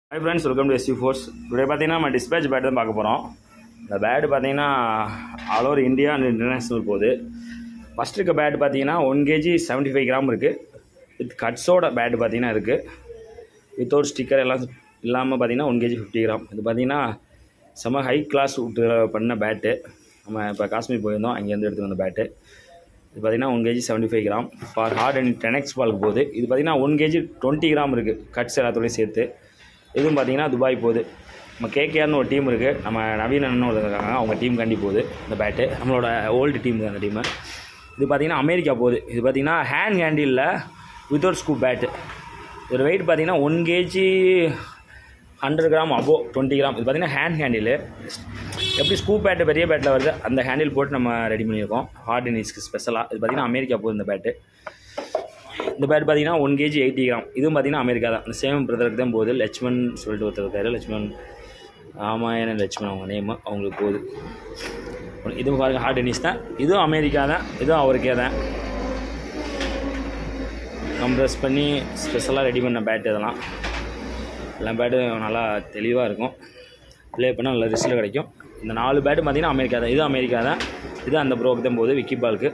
high friends welcome to SU force today பார்த்தீங்கன்னா நம்ம dispatch bad தான் பார்க்க போகிறோம் இந்த பேட் பார்த்தீங்கன்னா all over India and international போகுது ஃபஸ்ட் இருக்க பேட் பார்த்தீங்கன்னா one KG seventy five gram இருக்குது வித் கட்ஸோட பேட் பார்த்தீங்கன்னா இருக்குது வித்தவுட் ஸ்டிக்கர் எல்லாம் இல்லாமல் பார்த்தீங்கன்னா ஒன் கேஜி ஃபிஃப்டி கிராம் இது பார்த்தீங்கன்னா செம்ம ஹை கிளாஸ் விட்டு பண்ண பேட்டு நம்ம இப்போ காஷ்மீர் போயிருந்தோம் அங்கேருந்து எடுத்து வந்த பேட்டு இது பார்த்தீங்கன்னா one KG seventy five gram for hard and டெனெக்ஸ் பாலுக்கு போகுது இது பார்த்தீங்கன்னா ஒன் கேஜி டுவெண்ட்டி கிராம் இருக்குது கட்ஸ் எல்லாத்தோடையும் சேர்த்து இதுவும் பார்த்தீங்கன்னா துபாய் போகுது நம்ம கேகேஆர்னு ஒரு டீம் இருக்குது நம்ம நவீன் அண்ணன் ஒருத்தர் இருக்காங்க அவங்க டீம் கண்டி போகுது இந்த பேட்டு நம்மளோட ஓல்டு டீம் அந்த டீமு இது பார்த்தீங்கன்னா அமெரிக்கா போகுது இது பார்த்தீங்கன்னா ஹேண்ட் ஹேண்டிலில் வித்தவுட் ஸ்கூப் பேட்டு இதோட வெயிட் பார்த்தீங்கன்னா ஒன் கேஜி ஹண்ட்ரட் கிராம் அபோ டுவெண்ட்டி கிராம் இது பார்த்தீங்கன்னா ஹேண்ட் ஹேண்டில் எப்படி ஸ்கூப் பேட்டு பெரிய பேட்டில் வருது அந்த ஹேண்டில் போட்டு நம்ம ரெடி பண்ணியிருக்கோம் ஹார்ட் இனிஸ்க்கு ஸ்பெஷலாக இது பார்த்தீங்கன்னா அமெரிக்கா போகுது இந்த பேட்டு இந்த பேட் பார்த்தீங்கன்னா ஒன் கேஜி எயிட்டி கிராம் இதுவும் பார்த்தீங்கன்னா அமெரிக்கா தான் இந்த சேம் பிரதருக்கு தான் போகுது லட்சுமண் சொல்லிட்டு ஒருத்தர் இருக்காரு லட்சுமண் ராமாயண லட்சுமண் அவங்க நேமு அவங்களுக்கு போகுது இதுவும் பாருங்கள் ஹார்ட் டென்னிஸ் தான் இதுவும் அமெரிக்கா தான் இதுவும் அவருக்கே தான் கம்ப்ரஸ் பண்ணி ஸ்பெஷலாக ரெடி பண்ண பேட் இதெல்லாம் எல்லா பேட்டும் நல்லா தெளிவாக இருக்கும் ப்ளே பண்ணால் நல்ல ரிசல்ட் கிடைக்கும் இந்த நாலு பேட்டு பார்த்தீங்கன்னா அமெரிக்கா தான் இதுவும் அமெரிக்கா தான் இது அந்த ப்ரோக்கு தான் போகுது விக்கி பாலுக்கு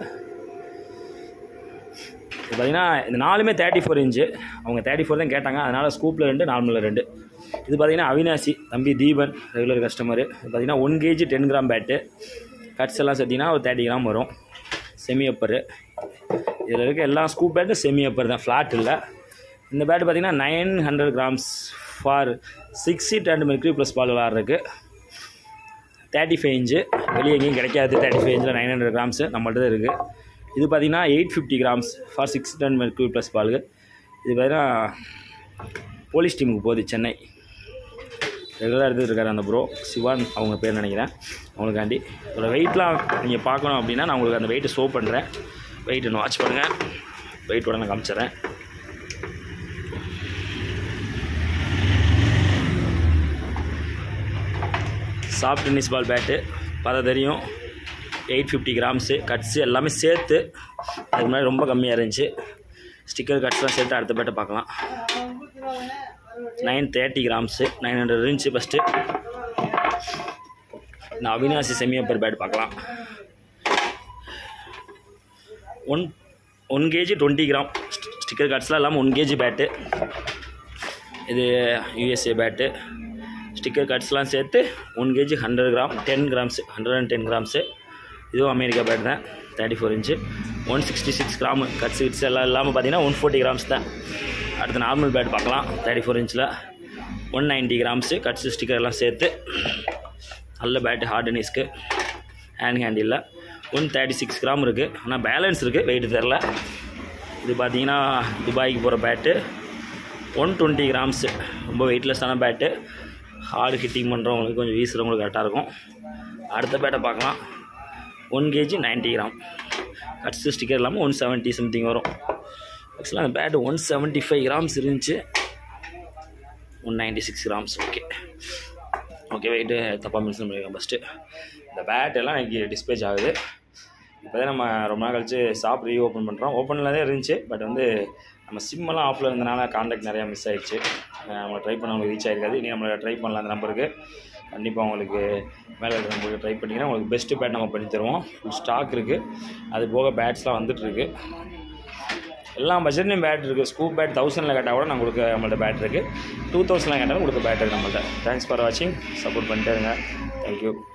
இது பார்த்தீங்கன்னா இந்த நாலுமே தேர்ட்டி ஃபோர் இன்ச்சு அவங்க தேர்ட்டி ஃபோர் தான் கேட்டாங்க அதனால் ஸ்கூப்பில் ரெண்டு நார்மலில் ரெண்டு இது பார்த்தீங்கன்னா அவினாசி தம்பி தீபன் ரெகுலர் கஸ்டமரு இது பார்த்தீங்கன்னா one KG ten gram bat cuts எல்லாம் சேர்த்திங்கன்னா ஒரு தேர்ட்டி கிராம் வரும் செமி அப்பரு இதில் இருக்க எல்லா ஸ்கூப் பேட்டும் செமி அப்பர் தான் ஃப்ளாட் இல்லை இந்த பேட்டு பார்த்தீங்கன்னா nine hundred grams for six சீட் அண்ட் மெர்க்ரி ப்ளஸ் பால் விளாட்றதுக்கு தேர்ட்டி ஃபைவ் இன்ச்சு வெளியே எங்கேயும் கிடைக்காது தேர்ட்டி ஃபைவ் இன்ச்சில் நைன் ஹண்ட்ரட் கிராம்ஸு நம்மள்ட்ட தான் இருக்குது இது பார்த்தீங்கன்னா eight fifty grams for six டன் மெர்க்யூரி ப்ளஸ் பாலுக்கு இது பார்த்தீங்கன்னா போலீஸ் டீமுக்கு போகுது சென்னை ரெகுலராக எடுத்துகிட்டு இருக்காரு அந்த ப்ரோ சிவான் அவங்க பேர் நினைக்கிறேன் அவங்களுக்காண்டி இதோட வெயிட்லாம் நீங்கள் பார்க்கணும் அப்படின்னா நான் உங்களுக்கு அந்த வெயிட்டை ஷோ பண்ணுறேன் வெயிட் ஒன்று வாட்ச் பண்ணுங்கள் வெயிட்டோட நான் காமிச்சிட்றேன் சாஃப்ட் டென்னிஸ் பால் பேட்டு பார்த்தா தெரியும் எயிட் ஃபிஃப்டி கிராம்ஸு கட்ஸு எல்லாமே சேர்த்து அதுக்கு முன்னாடி ரொம்ப கம்மியாக இருந்துச்சு ஸ்டிக்கர் கட்ஸ்லாம் சேர்த்து அடுத்த பேட்டை பார்க்கலாம் nine thirty grams nine hundred இருந்துச்சு ஃபஸ்ட்டு இந்த அவினாசி செமி அப்பர் பேட் பார்க்கலாம் one one KG twenty gram sticker கார்ட்ஸ்லாம் இல்லாமல் ஒன் கேஜி பேட்டு இது யூஎஸ்ஏ பேட்டு ஸ்டிக்கர் கட்ஸ்லாம் சேர்த்து one KG hundred gram ten grams hundred and ten grams இதுவும் America bat தான் thirty four inch one sixty six gram cuts kits எல்லாம் இல்லாமல் பார்த்தீங்கன்னா ஒன் ஃபோர்ட்டி கிராம்ஸ் தான் அடுத்து நார்மல் பேட் பார்க்கலாம் தேர்ட்டி ஃபோர் இன்ச்சில் one ninety grams cuts sticker எல்லாம் சேர்த்து நல்ல பேட்டு ஹார்ட் டென்னிஸ்க்கு hand handle one thirty six gram இருக்குது ஆனால் பேலன்ஸ் இருக்குது வெயிட் தெரில இது பார்த்தீங்கன்னா துபாய்க்கு போகிற பேட்டு ஒன் டுவெண்ட்டி கிராம்ஸு ரொம்ப வெயிட்லெஸ்ஸான பேட்டு ஹார்டு ஹிட்டிங் பண்ணுறவங்களுக்கு கொஞ்சம் வீசுகிறவங்களுக்கு கரெக்டாக இருக்கும் அடுத்த பேட்டை பார்க்கலாம் one KG ninety gram cuts sticker இல்லாமல் ஒன் செவன்ட்டி சம்திங் வரும் ஆக்சுவலாக அந்த bat one seventy five grams இருந்துச்சு one ninety six grams okay okay weight தப்பாக மென்ஷன் பண்ணியிருக்கேன் ஃபஸ்ட்டு இந்த பேட் எல்லாம் எனக்கு டிஸ்பேச் ஆகுது இப்போ தான் நம்ம ரொம்ப நாள் கழிச்சு ஷாப் ரீ ஓப்பன் பண்ணுறோம் ஓப்பனில் தான் இருந்துச்சு பட் வந்து நம்ம சிம்மெல்லாம் ஆஃபில் இருந்தனால காண்டாக்ட் நிறையா மிஸ் ஆயிடுச்சு நம்ம ட்ரை பண்ண உங்களுக்கு ரீச் ஆகிருக்காது இனி நம்மளை ட்ரை பண்ணலாம் அந்த நம்பருக்கு கண்டிப்பாக உங்களுக்கு மேலே இருக்கிற நம்பருக்கு ட்ரை பண்ணிங்கன்னா உங்களுக்கு பெஸ்ட்டு பேட் நம்ம பண்ணி தருவோம் ஃபுல் ஸ்டாக் இருக்குது அது போக பேட்ஸ்லாம் வந்துட்டுருக்கு எல்லா பட்ஜெட்லையும் பேட் இருக்குது ஸ்கூப் பேட் தௌசண்டில் கேட்டால் கூட நான் உங்களுக்கு நம்மள்ட்ட பேட் இருக்குது டூ தௌசண்டில் கேட்டாலும் உங்களுக்கு பேட் இருக்குது நம்மள்ட்ட தேங்க்ஸ் ஃபார் வாட்சிங் சப்போர்ட் பண்ணிட்டே இருங்க தேங்க்யூ